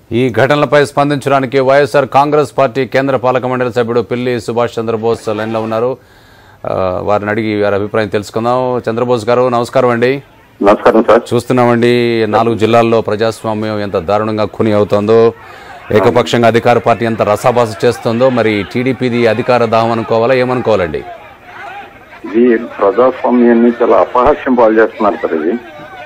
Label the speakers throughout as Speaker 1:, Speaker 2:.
Speaker 1: ఈ ఘటనలపై స్పందించడానికి వైఎస్ఆర్ కాంగ్రెస్ పార్టీ కేంద్ర పాలక మండలి సభ్యుడు పిల్లి సుభాష్ చంద్రబోస్ లైన్లో ఉన్నారు ఆ, వారిని అడిగి వారి అభిప్రాయం తెలుసుకుందాం చంద్రబోస్ గారు నమస్కారం అండి
Speaker 2: నమస్కారం సార్
Speaker 1: చూస్తున్నామండి నాలుగు జిల్లాల్లో ప్రజాస్వామ్యం ఎంత దారుణంగా ఖుని అవుతోందో ఏకపక్షంగా అధికార పార్టీ ఎంత రసాభాస చేస్తుందో మరి టీడీపీది అధికార దాహం అనుకోవాలా ఏమనుకోవాలండి
Speaker 2: ఇది ప్రజాస్వామ్యాన్ని చాలా అపహాస్యం పాలు చేస్తున్నారు సార్ ఇది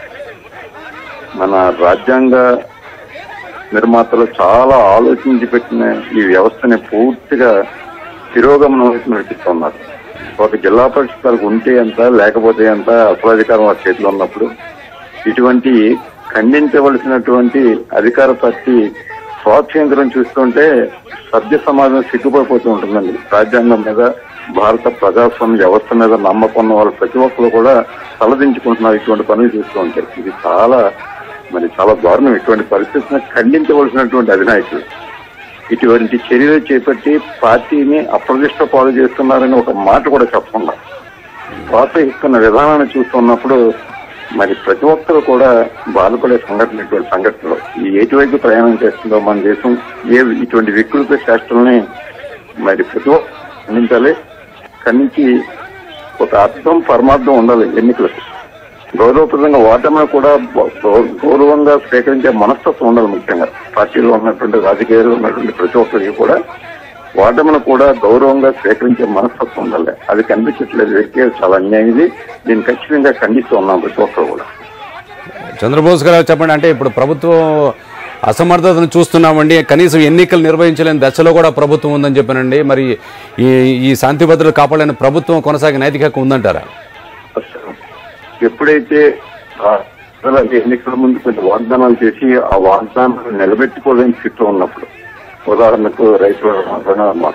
Speaker 2: మన రాజ్యాంగ నిర్మాతలు చాలా ఆలోచించి పెట్టిన ఈ వ్యవస్థని పూర్తిగా తిరోగమనం వైపు నడిపిస్తున్నారు ఒక జిల్లా పరిషత్లకు ఉంటే ఎంత లేకపోతే ఎంత అసలు అధికారం వారి చేతిలో ఉన్నప్పుడు ఇటువంటి ఖండించవలసినటువంటి అధికార పార్టీ స్వాతంత్రం చూస్తుంటే సభ్య సమాజం సిగ్గుపడిపోతూ ఉంటుందండి రాజ్యాంగం మీద భారత ప్రజాస్వామ్య వ్యవస్థ మీద నమ్మకం ఉన్న వాళ్ళు ప్రతి ఒక్కరు కూడా తలదించుకుంటున్నారు ఇటువంటి పనులు చూస్తూ ఉంటే ఇది చాలా మరి చాలా దారుణం ఇటువంటి పరిస్థితిని ఖండించవలసినటువంటి అధినాయకులు ఇటువంటి చర్యలు చేపట్టి పార్టీని అప్రదిష్ట పాలు చేస్తున్నారని ఒక మాట కూడా చెప్పకుండా ప్రోత్సహిస్తున్న విధానాన్ని చూస్తున్నప్పుడు మరి ప్రతి ఒక్కరు కూడా బాధపడే సంఘటన ఇటువంటి సంఘటనలు ఈ ఎటువైపు ప్రయాణం చేస్తుందో మన దేశం ఏ ఇటువంటి వికృత చేష్టల్ని మరి ప్రతి ఒక్కరు ఖండించాలి ఖండించి ఒక అర్థం పరమార్థం ఉండాలి ఎన్నికలకు గౌరవప్రదంగా ఓటమిని కూడా గౌ- గౌరవంగా స్వీకరించే మనస్తత్వం ఉండాలి ముఖ్యంగా పార్టీలో ఉన్నటువంటి రాజకీయాలు ఉన్నటువంటి ప్రతి ఒక్కరికి కూడా ఓటమిని కూడా గౌరవంగా స్వీకరించే మనస్తత్వం ఉండాలి అది కనిపించట్లేదు వ్యక్తి చాలా అన్యాయం ఇది దీన్ని ఖచ్చితంగా ఖండిస్తూ ఉన్నాం ప్రతి ఒక్కరు కూడా
Speaker 1: చంద్రబోస్ గారు చెప్పండి అంటే ఇప్పుడు ప్రభుత్వం అసమర్థతను చూస్తున్నామండి కనీసం ఎన్నికలు నిర్వహించలేని దశలో కూడా ప్రభుత్వం ఉందని చెప్పానండి మరి ఈ ఈ శాంతి భద్రతలు కాపాడలేని ప్రభుత్వం కొనసాగే నైతిక హక్కు ఉందంటారా
Speaker 2: అసలు ఎప్పుడైతే ఆ ప్రజల ఎన్నికల ముందు కొన్ని వాగ్దానాలు చేసి ఆ వాగ్దానాలు నిలబెట్టుకోలేని స్థితిలో ఉన్నప్పుడు ఉదాహరణకు రైతుల రుణమాఫీ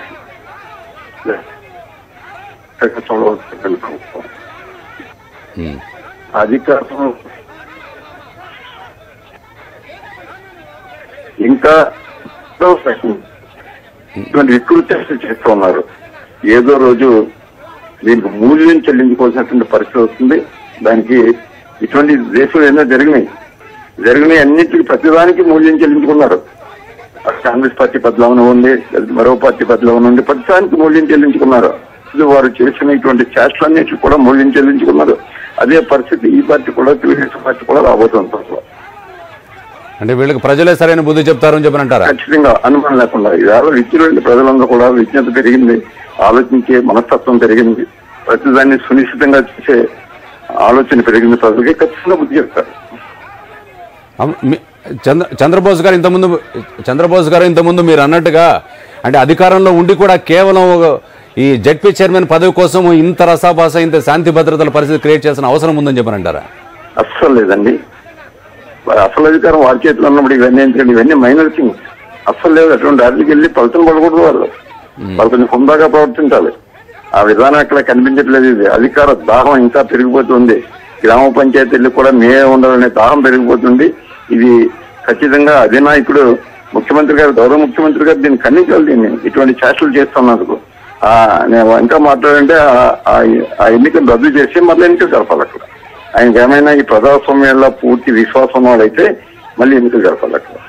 Speaker 2: లేక చూడవలసినటువంటి ప్రభుత్వం
Speaker 1: ఉమ్.
Speaker 2: అధికారం ఇంకా ఇటువంటి వికృతి చేస్తూ ఉన్నారు ఏదో రోజు దీనికి మూల్యం చెల్లించుకోవాల్సినటువంటి పరిస్థితి వస్తుంది దానికి ఇటువంటి దేశంలో ఎన్నో జరిగినాయి జరిగినాయి అన్నింటికి ప్రతిదానికి మూల్యం చెల్లించుకున్నారు అటు కాంగ్రెస్ పార్టీ బదలావన ఉంది మరో పార్టీ బదలావన ఉంది ప్రతిదానికి మూల్యం చెల్లించుకున్నారు ఇది వారు చేసిన ఇటువంటి చేష్టలన్నిటికి కూడా మూల్యం చెల్లించుకున్నారు అదే పరిస్థితి ఈ పార్టీ కూడా తెలుగుదేశం పార్టీ కూడా రాబోతుంది త్వరలో.
Speaker 1: అంటే వీళ్ళకి ప్రజలే సరైన బుద్ధి చెప్తారని చెప్పనంటారా
Speaker 2: ఖచ్చితంగా అనుమానం లేకుండా ఇవాళ విద్యులు ప్రజలందరూ కూడా విజ్ఞత పెరిగింది ఆలోచించే మనస్తత్వం పెరిగింది ప్రతిదాన్ని సునిశ్చితంగా చేసే ఆలోచన పెరిగింది ప్రజలకి ఖచ్చితంగా బుద్ధి చెప్తారు
Speaker 1: అమ్- మీ- చంద్ర చంద్రబోస్ గారు ఇంతకుముందు చంద్రబోస్ గారు ఇంతకుముందు మీరు అన్నట్టుగా అంటే అధికారంలో ఉండి కూడా కేవలం ఒక ఈ జడ్పీ చైర్మన్ పదవి కోసం ఇంత రసాభాస ఇంత శాంతి భద్రతల పరిస్థితి క్రియేట్ చేసిన అవసరం ఉందని చెప్పనంటారా
Speaker 2: అస్సలు లేదండి అసలు అధికారం వారి చేతిలో ఉన్నప్పుడు ఇవన్నీ ఏంటంటే ఇవన్నీ మైనర్ థింగ్స్ అస్సలు లేదు అటువంటి వాటికి వెళ్ళి ఫలితం పడకూడదు వాళ్ళు వాళ్ళు కొంచెం హుందాగా ప్రవర్తించాలి ఆ విధానం ఎక్కడ కనిపించట్లేదు ఇది అధికార దాహం ఇంకా పెరిగిపోతుంది గ్రామ పంచాయతీలు కూడా మేమే ఉండాలనే దాహం పెరిగిపోతుంది ఇది ఖచ్చితంగా అధినాయకుడు ముఖ్యమంత్రి గారు గౌరవ ముఖ్యమంత్రి గారు దీన్ని ఖండించాలి దీన్ని ఇటువంటి చేష్టలు చేస్తున్నందుకు ఆ, నేను ఇంకా మాట్లాడంటే ఆ- ఆ- ఆ ఎన్నికలు రద్దు చేసి మళ్ళీ ఎన్నికలు జరపాలి అక్కడ ఆయనకి ఏమైనా ఈ ప్రజాస్వామ్యంలో పూర్తి విశ్వాసం వాళ్ళైతే మళ్ళీ ఎన్నికలు జరపాలి అక్కడ